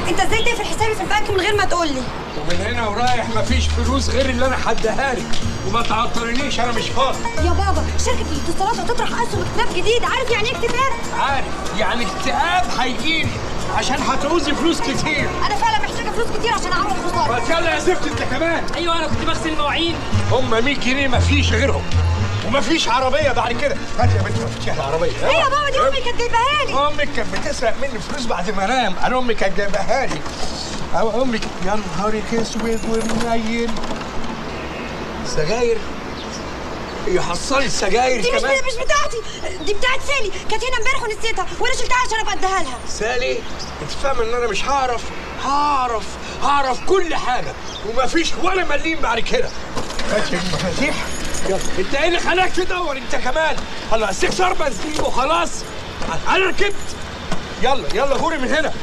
انت ازاي تقفل حسابي في البنك من غير ما تقول لي ومن هنا ورايح مفيش فلوس غير اللي انا حدها لك وما تعطلنيش انا مش فاضي يا بابا شركه الاتصالات هتطرح اسهم اكتتاب جديد عارف يعني ايه اكتتاب عارف يعني اكتئاب هيجيلي عشان هتعوزي فلوس كتير انا فعلا محتاجه فلوس كتير عشان اعوض خساره ما يلا يا زفت انت كمان ايوه انا كنت بغسل المواعين هم 100 جنيه مفيش غيرهم ومفيش عربيه بعد كده هات يا بنت مفاتيح العربيه ايه يا بابا دي امي كانت جايباها لي امك كانت بتسرق مني فلوس بعد ما انام انا امي كانت جايباها لي أو امك يا نهارك اسود ومنيل سجاير يحصلي السجاير دي مش كمان مش بتاعتي دي بتاعت سالي كانت هنا امبارح ونسيتها وانا شلتها عشان ابقى اديها لها سالي انت فاهم ان انا مش هعرف هعرف هعرف كل حاجه ومفيش ولا مليم بعد كده هات يا المفاتيح يلا انت ايه اللي خلاك تدور انت كمان الله استكسر بنزين وخلاص انا ركبت يلا يلا غوري من هنا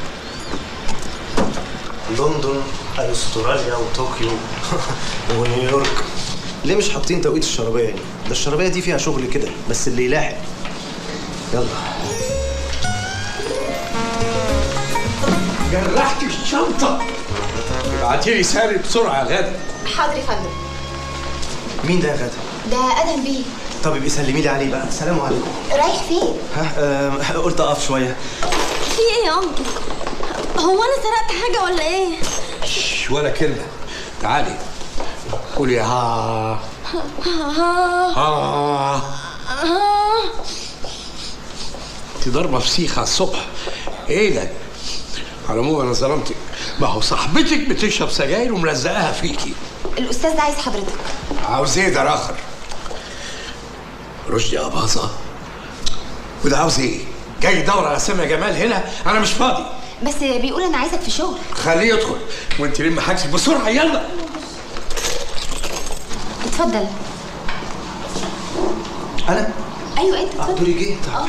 لندن استراليا وطوكيو ونيويورك ليه مش حاطين توقيت الشرابيه هنا؟ ده الشرابيه دي فيها شغل كده بس اللي يلاحق يلا جرحت الشنطه ابعتي لي سالي بسرعه يا غاده حاضر يا فندم مين ده يا غاده؟ ده ادهم بيه طب يبقى سلمي لي عليه بقى السلام عليكم رايح فين ها آه قلت اقف شويه في ايه يا انكل هو انا سرقت حاجه ولا ايه شش ولا كلمه تعالي قولي ها ها انت ضربه فسيخ على الصبح ايه ده على العموم انا ظلمتك ما هو صاحبتك بتشرب سجاير وملزقاها فيكي الاستاذ ده عايز حضرتك عاوز ايه ده اخر رشدي يا باظه وده عاوز ايه جاي يدور على سامية جمال هنا انا مش فاضي بس بيقول انا عايزك في شغل خليه يدخل وانت لم حاجتك بسرعه يلا اتفضل انا ايوه انت اتفضل دوري جه طب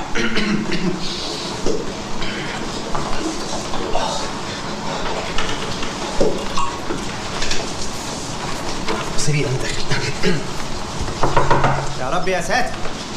سيبي انا داخل يا رب يا ساتر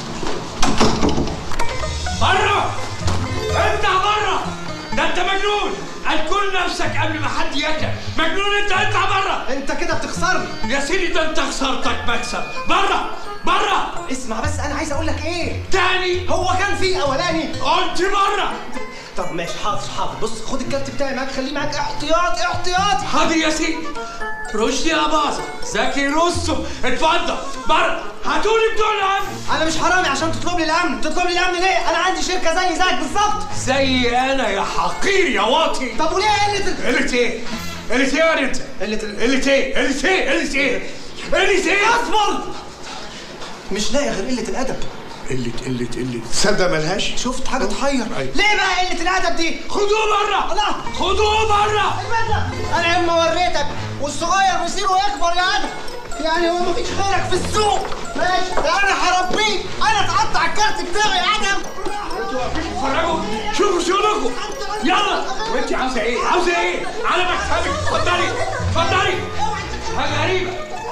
بره افتح بره ده انت مجنون هتكون نفسك قبل ما حد ياكل مجنون انت اطلع بره انت كده بتخسرني يا سيدي ده انت خسارتك مكسب بره بره اسمع بس انا عايز اقول لك ايه تاني هو كان في اولاني قلت بره طب ماشي حاضر حاضر بص خد الكارت بتاعي معاك خليه معاك احتياط احتياط حاضر يا سيدي رشدي يا باظة زكي روسو اتفضل بره هاتولي بتوع الامن انا مش حرامي عشان تطلب لي الامن تطلب لي الامن ليه انا عندي شركه زي زيك بالظبط زي انا يا حقير يا واطي طب وليه قله ال- قلت ايه؟ قلت ايه يا انت؟ قله ال- قلت ايه؟ قلت ايه؟ قلت ايه؟ قلت ايه؟ اصبر مش لاقي غير قله الادب قلة قلة قلة تصدق ملهاش؟ شفت حاجه تحير أيوة. ليه بقى قله الادب دي خدوه بره الله. خدوه بره انا اما وريتك والصغير مصيره يكبر يا ادم يعني هو مفيش غيرك في السوق ماشي انا هربيك انا اتقطع الكارت بتاعي يا ادم اتفرجوا شوفوا شغلكم يلا وانت عاوزه ايه؟ عاوزه ايه؟ على مكتبك اتفضلي اتفضلي حاجه غريبه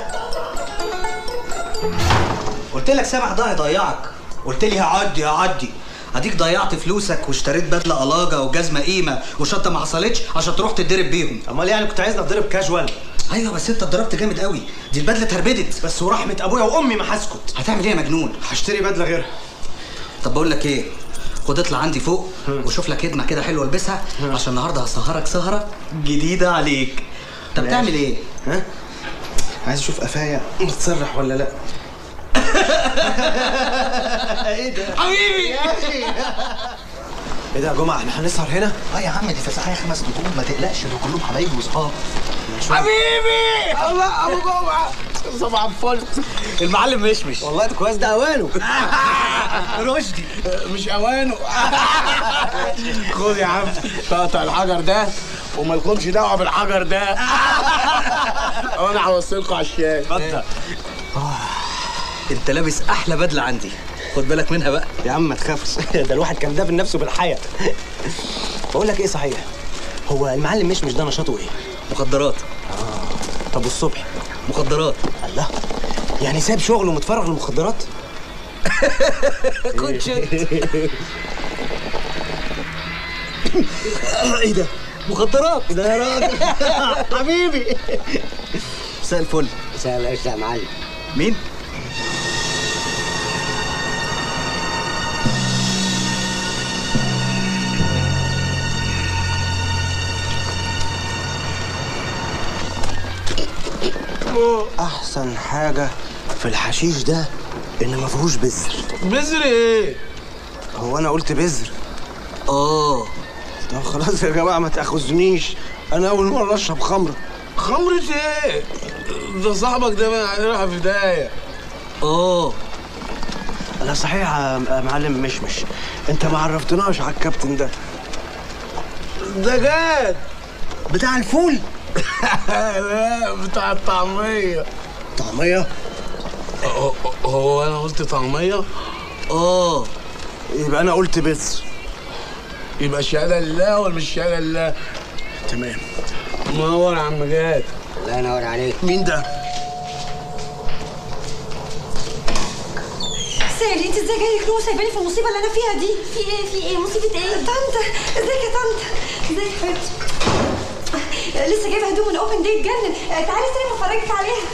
قلت لك سامح ده هيضيعك قلت لي هعدي هعدي اديك ضيعت فلوسك واشتريت بدله قلاجه وجزمه قيمه وشنطه ما حصلتش عشان تروح تتضرب بيهم امال يعني كنت عايزني اتضرب كاجوال ايوه بس انت اتضربت جامد قوي دي البدله اتهربدت بس ورحمه ابويا وامي ما هسكت هتعمل ايه يا مجنون هشتري بدله غيرها طب بقول لك ايه خد اطلع عندي فوق وشوف لك خدمه كده حلوه البسها عشان النهارده هسهرك سهره جديده عليك طب تعمل ايه ها عايز اشوف قفايا متسرح ولا لا ايه ده حبيبي يا اخي ايه ده يا جماعه احنا هنسهر هنا اه يا عم دي فسحه خمس نجوم ما تقلقش دول كلهم حبايبي وصحاب حبيبي الله ابو جمعه صباح الفل المعلم مشمش والله ده كويس ده اوانه رشدي مش اوانه خد يا عم تقطع الحجر ده وما لكمش دعوه بالحجر ده وانا هوصلكوا على الشاي اتفضل انت لابس احلى بدله عندي خد بالك منها بقى يا عم ما تخافش ده الواحد كان دافن نفسه بالحياه بقول لك ايه صحيح هو المعلم مش مش ده نشاطه ايه مخدرات طب والصبح مخدرات الله يعني سايب شغله ومتفرغ للمخدرات كنت شد ايه ده مخدرات ده يا راجل حبيبي مساء الفل مساء العيش يا معلم مين؟ احسن حاجه في الحشيش ده ان ما فيهوش بذر بذر ايه؟ هو انا قلت بذر اه طب خلاص يا جماعه ما تاخذنيش انا اول مره اشرب خمره خمرة ايه؟ ده صاحبك ده بقى عليه في بداية اه انا صحيح يا معلم مشمش انت ما عرفتناش على الكابتن ده ده جاد بتاع الفول لا بتاع الطعمية طعميه هو- هو انا قلت طعمية؟ اه يبقى انا قلت بذر يبقى الشهادة لله ولا مش شهادة لله؟ تمام منور يا عم جاد الله ينور عليك مين ده سالي انت ازاي جاي كده وسايباني في المصيبه اللي انا فيها دي في ايه في ايه مصيبه ايه طنط ازيك يا طنط ازيك يا حبيبتي لسه جايبه هدوم من اوبن دي تجنن تعالي استلم افرجك عليها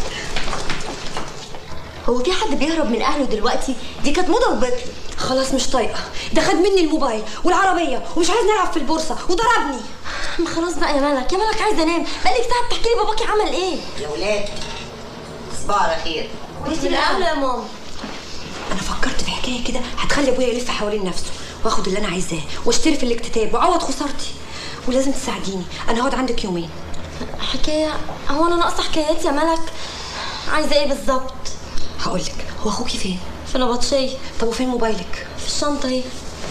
هو في حد بيهرب من اهله دلوقتي دي كانت موضه وبطلت خلاص مش طايقه ده خد مني الموبايل والعربيه ومش عايز نلعب في البورصه وضربني ما خلاص بقى يا ملك يا ملك عايزه انام بقالك ساعه بتحكي لي باباكي عمل ايه يا ولاد تصبحوا على خير انت الاهل يا ماما انا فكرت في حكايه كده هتخلي ابويا يلف حوالين نفسه واخد اللي انا عايزاه واشتري في الاكتتاب واعوض خسارتي ولازم تساعديني انا هقعد عندك يومين حكايه هو انا ناقصه حكايات يا ملك عايزه ايه بالظبط هقول لك هو اخوكي فين في نبطشيه طب وفين موبايلك في الشنطه اهي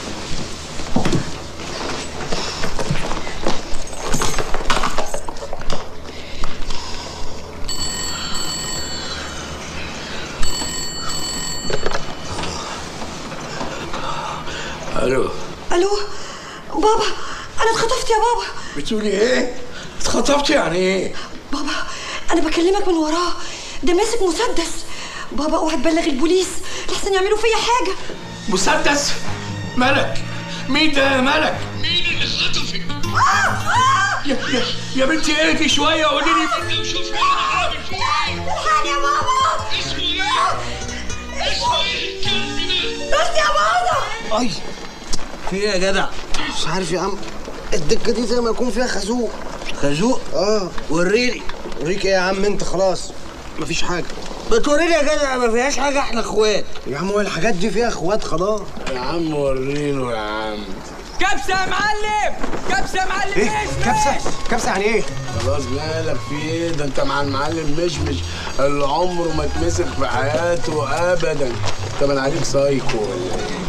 الو الو بابا انا اتخطفت يا بابا بتقولي ايه؟ اتخطبت يعني ايه؟ بابا انا بكلمك من وراه ده ماسك مسدس بابا اوعى تبلغ البوليس لحسن يعملوا فيا حاجه مسدس ملك مين ده يا ملك؟ مين اللي خطفك؟ يا, يا, يا بنتي اهدي شويه وقولي لي مين ده وشوفي انا عامل فيه ايه؟ الحقني يا بابا اسمه ايه؟ اسمه ايه الكلب ده؟ بس يا بابا اي في ايه يا جدع؟ مش عارف يا عم الدكه دي زي ما يكون فيها خازوق خازوق اه وريني وريك ايه يا عم انت خلاص مفيش حاجه بتوريني يا جدع ما فيهاش حاجه احنا اخوات يا عم هو الحاجات دي فيها اخوات خلاص يا عم وريله يا عم كبسه يا معلم كبسه يا معلم ايه مش كبسه كبسه يعني ايه خلاص مالك في ايه ده انت مع المعلم مشمش اللي عمره ما اتمسك في حياته ابدا انت من عليك سايكو ولا ايه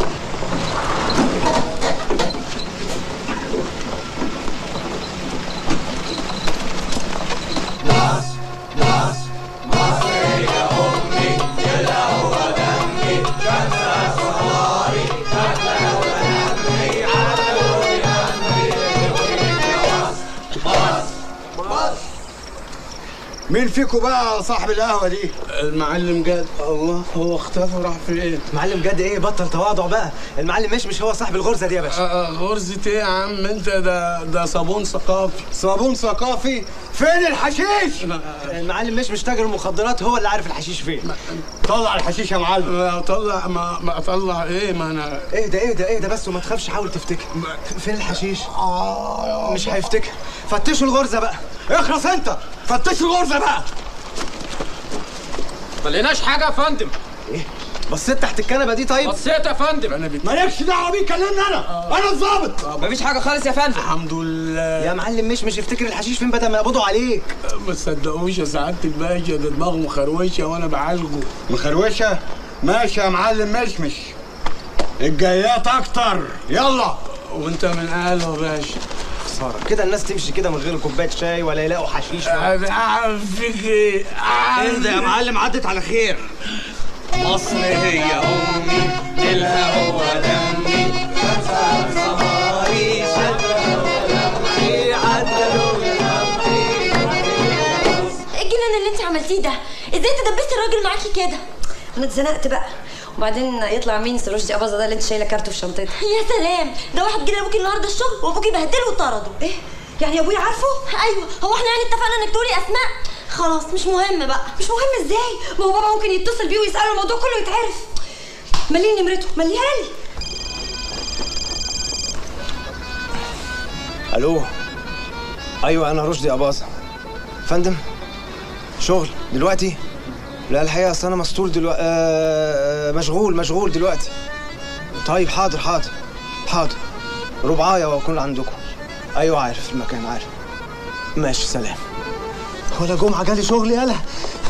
مين فيكم بقى صاحب القهوه دي المعلم جاد الله هو اختفى راح فين معلم جد ايه بطل تواضع بقى المعلم مش مش هو صاحب الغرزه دي يا باشا آه، آه، غرزة ايه يا عم انت ده ده صابون ثقافي صابون ثقافي فين الحشيش المعلم مش مش تاجر مخدرات هو اللي عارف الحشيش فين طلع الحشيش يا معلم ما اطلع ما, ما اطلع ايه ما انا ايه ده ايه ده ايه ده بس وما تخافش حاول تفتكر فين الحشيش مش هيفتكر فتشوا الغرزه بقى اخرس انت فتش الغرزه بقى ما لقيناش حاجه يا فندم ايه بصيت تحت الكنبه دي طيب بصيت يا فندم انا بت... مالكش دعوه بيه كلمني انا انا الظابط مفيش حاجه خالص يا فندم الحمد لله يا معلم مش مش افتكر الحشيش فين بدل ما يقبضوا عليك ما تصدقوش يا سعاده الباشا ده دماغه مخروشه وانا بعالجه مخروشه ماشي يا معلم مشمش الجايات اكتر يلا وانت من اهله يا باشا خساره كده الناس تمشي كده من غير كوبايه شاي ولا يلاقوا حشيش انا اعمل فيك ايه؟ اهدى يا معلم عدت على خير مصر هي امي نيلها هو دمي كفى سماري شدة عدلوا ايه الجنان اللي انت عملتيه ده ازاي تدبستي الراجل معاكي كده انا اتزنقت بقى وبعدين يطلع مين سروج اباظه ده اللي انت شايله كارته في شنطتها يا سلام ده واحد جه ابوكي النهارده الشغل وابوكي بهدله وطرده ايه يعني ابويا عارفه ايوه هو احنا يعني اتفقنا انك تقولي اسماء خلاص مش مهم بقى مش مهم ازاي ما هو بابا ممكن يتصل بيه ويساله الموضوع كله يتعرف مليني نمرته مليها لي الو ايوه انا رشدي اباظه فندم شغل دلوقتي لا الحقيقه اصل انا مسطول دلوقتي آه مشغول مشغول دلوقتي طيب حاضر حاضر حاضر ربعايه واكون عندكم ايوه عارف المكان عارف ماشي سلام ولا جمعه جالي شغل يالا